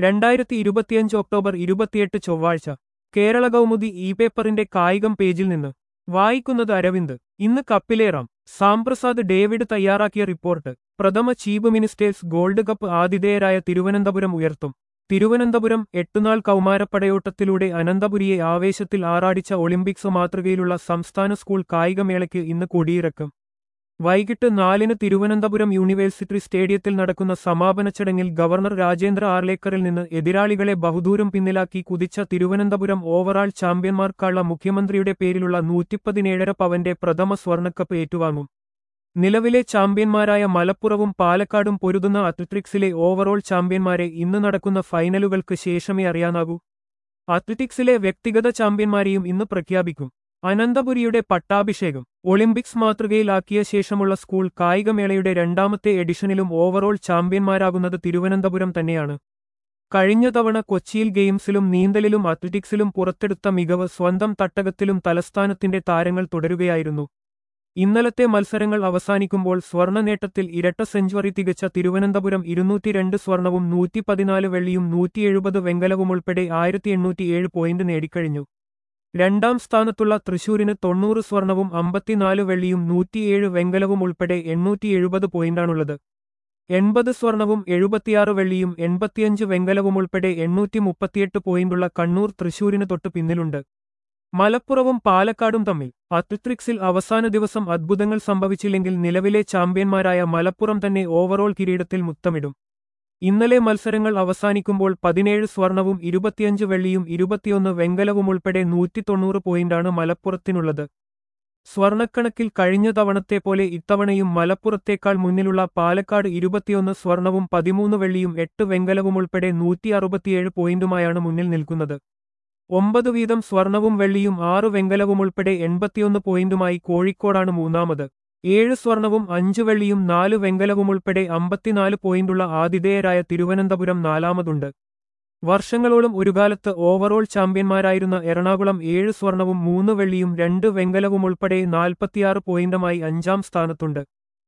രണ്ടായിരത്തി ഇരുപത്തിയഞ്ച് ഒക്ടോബർ ഇരുപത്തിയെട്ട് ചൊവ്വാഴ്ച കേരള കൗമുദി ഇ പേപ്പറിന്റെ കായികം പേജിൽ നിന്ന് വായിക്കുന്നത് അരവിന്ദ് ഇന്ന് കപ്പിലേറാം സാംപ്രസാദ് ഡേവിഡ് തയ്യാറാക്കിയ റിപ്പോർട്ട് പ്രഥമ ചീഫ് മിനിസ്റ്റേഴ്സ് ഗോൾഡ് കപ്പ് ആതിഥേയരായ തിരുവനന്തപുരം ഉയർത്തും തിരുവനന്തപുരം എട്ടുനാൾ കൗമാരപ്പടയോട്ടത്തിലൂടെ അനന്തപുരിയെ ആവേശത്തിൽ ആറാടിച്ച ഒളിമ്പിക്സ് മാതൃകയിലുള്ള സംസ്ഥാന സ്കൂൾ കായികമേളയ്ക്ക് ഇന്ന് കൊടിയിറക്കും വൈകിട്ട് നാലിന് തിരുവനന്തപുരം യൂണിവേഴ്സിറ്റി സ്റ്റേഡിയത്തിൽ നടക്കുന്ന സമാപന ചടങ്ങിൽ ഗവർണർ രാജേന്ദ്ര ആർലേക്കറിൽ നിന്ന് എതിരാളികളെ ബഹുദൂരം പിന്നിലാക്കി കുതിച്ച തിരുവനന്തപുരം ഓവറാൾ ചാമ്പ്യന്മാർക്കുള്ള മുഖ്യമന്ത്രിയുടെ പേരിലുള്ള നൂറ്റിപ്പതിനേഴര പവന്റെ പ്രഥമ സ്വർണ്ണക്കപ്പ് ഏറ്റുവാങ്ങും നിലവിലെ ചാമ്പ്യന്മാരായ മലപ്പുറവും പാലക്കാടും പൊരുതുന്ന അത്ലറ്റിക്സിലെ ഓവറോൾ ചാമ്പ്യന്മാരെ ഇന്ന് നടക്കുന്ന ഫൈനലുകൾക്ക് ശേഷമേ അറിയാനാകൂ അത്ലറ്റിക്സിലെ വ്യക്തിഗത ചാമ്പ്യന്മാരെയും ഇന്ന് പ്രഖ്യാപിക്കും അനന്തപുരിയുടെ പട്ടാഭിഷേകം ഒളിമ്പിക്സ് മാതൃകയിലാക്കിയ ശേഷമുള്ള സ്കൂൾ കായികമേളയുടെ രണ്ടാമത്തെ എഡിഷനിലും ഓവറോൾ ചാമ്പ്യന്മാരാകുന്നത് തിരുവനന്തപുരം തന്നെയാണ് കഴിഞ്ഞ തവണ കൊച്ചിയിൽ ഗെയിംസിലും നീന്തലിലും അത്ലറ്റിക്സിലും പുറത്തെടുത്ത മികവ് സ്വന്തം തട്ടകത്തിലും തലസ്ഥാനത്തിന്റെ താരങ്ങൾ തുടരുകയായിരുന്നു ഇന്നലത്തെ മത്സരങ്ങൾ അവസാനിക്കുമ്പോൾ സ്വർണ്ണ നേട്ടത്തിൽ ഇരട്ട സെഞ്ചുറി തികച്ച തിരുവനന്തപുരം ഇരുന്നൂറ്റിരണ്ട് സ്വർണവും നൂറ്റി പതിനാല് വെള്ളിയും നൂറ്റിയെഴുപത് വെങ്കലവും ഉൾപ്പെടെ ആയിരത്തി എണ്ണൂറ്റിയേഴ് പോയിന്റ് നേടിക്കഴിഞ്ഞു രണ്ടാം സ്ഥാനത്തുള്ള തൃശൂരിന് തൊണ്ണൂറ് സ്വർണവും അമ്പത്തിനാല് വെള്ളിയും നൂറ്റിയേഴ് വെങ്കലവും ഉൾപ്പെടെ എണ്ണൂറ്റി എഴുപത് പോയിന്റാണുള്ളത് എൺപത് സ്വർണവും എഴുപത്തിയാറ് വെള്ളിയും എൺപത്തിയഞ്ച് വെങ്കലവും ഉൾപ്പെടെ എണ്ണൂറ്റി മുപ്പത്തിയെട്ട് പോയിന്റുള്ള കണ്ണൂർ തൃശൂരിന് തൊട്ട് പിന്നിലുണ്ട് മലപ്പുറവും പാലക്കാടും തമ്മിൽ അത്ലറ്റിക്സിൽ അവസാന ദിവസം അദ്ഭുതങ്ങൾ സംഭവിച്ചില്ലെങ്കിൽ നിലവിലെ ചാമ്പ്യന്മാരായ മലപ്പുറം തന്നെ ഓവറോൾ കിരീടത്തിൽ മുത്തമിടും ഇന്നലെ മത്സരങ്ങൾ അവസാനിക്കുമ്പോൾ പതിനേഴ് സ്വർണവും ഇരുപത്തിയഞ്ച് വെള്ളിയും ഇരുപത്തിയൊന്ന് വെങ്കലവും ഉൾപ്പെടെ നൂറ്റി തൊണ്ണൂറ് പോയിന്റാണ് മലപ്പുറത്തിനുള്ളത് സ്വർണക്കണക്കിൽ കഴിഞ്ഞ തവണത്തെ പോലെ ഇത്തവണയും മലപ്പുറത്തേക്കാൾ മുന്നിലുള്ള പാലക്കാട് ഇരുപത്തിയൊന്ന് സ്വർണവും പതിമൂന്ന് വെള്ളിയും എട്ട് വെങ്കലവും ഉൾപ്പെടെ നൂറ്റി അറുപത്തിയേഴ് പോയിന്റുമായാണ് മുന്നിൽ നിൽക്കുന്നത് ഒമ്പത് വീതം സ്വർണവും വെള്ളിയും ആറ് വെങ്കലവും ഉൾപ്പെടെ എൺപത്തിയൊന്ന് പോയിന്റുമായി കോഴിക്കോടാണ് മൂന്നാമത് ഏഴ് സ്വർണവും അഞ്ചു വെള്ളിയും നാല് വെങ്കലവും ഉൾപ്പെടെ അമ്പത്തിനാല് പോയിന്റുള്ള ആതിഥേയരായ തിരുവനന്തപുരം നാലാമതുണ്ട് വർഷങ്ങളോളം ഒരുകാലത്ത് ഓവറോൾ ചാമ്പ്യന്മാരായിരുന്ന എറണാകുളം ഏഴ് സ്വർണവും മൂന്ന് വെള്ളിയും രണ്ട് വെങ്കലവും ഉൾപ്പെടെ നാൽപ്പത്തിയാറ് പോയിന്റുമായി അഞ്ചാം സ്ഥാനത്തുണ്ട്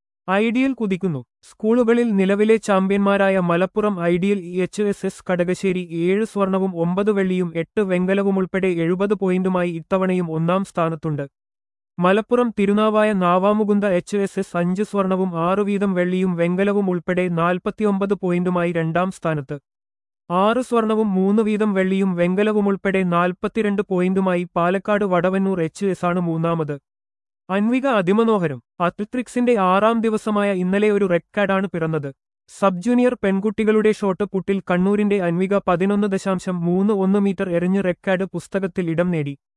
ഐഡിയൽ കുതിക്കുന്നു സ്കൂളുകളിൽ നിലവിലെ ചാമ്പ്യന്മാരായ Malappuram ideal E H S S Kadakassery ഏഴ് സ്വർണവും ഒമ്പത് വെള്ളിയും എട്ട് വെങ്കലവും ഉൾപ്പെടെ എഴുപത് പോയിന്റുമായി ഇത്തവണയും ഒന്നാം സ്ഥാനത്തുണ്ട് Malappuram Thirunavaya Navamukunda H S S അഞ്ച് സ്വർണവും ആറു വീതം വെള്ളിയും വെങ്കലവും ഉൾപ്പെടെ നാൽപ്പത്തിയൊമ്പത് പോയിന്റുമായി രണ്ടാം സ്ഥാനത്ത് ആറ് സ്വർണവും മൂന്ന് വീതം വെള്ളിയും വെങ്കലവും ഉൾപ്പെടെ നാൽപ്പത്തിരണ്ട് പോയിന്റുമായി പാലക്കാട് വടവന്നൂർ എച്ച് എസ് ആണ് മൂന്നാമത് അൻവിക അതിമനോഹരം അത്ലറ്റിക്സിന്റെ ആറാം ദിവസമായ ഇന്നലെ ഒരു റെക്കോർഡാണ് പിറന്നത് സബ് ജൂനിയർ പെൺകുട്ടികളുടെ ഷോട്ട് പുട്ടിൽ കണ്ണൂരിന്റെ അൻവിക പതിനൊന്ന് ദശാംശം മൂന്ന് ഒന്ന് മീറ്റർ എറിഞ്ഞ് റെക്കോർഡ് പുസ്തകത്തിൽ ഇടം നേടി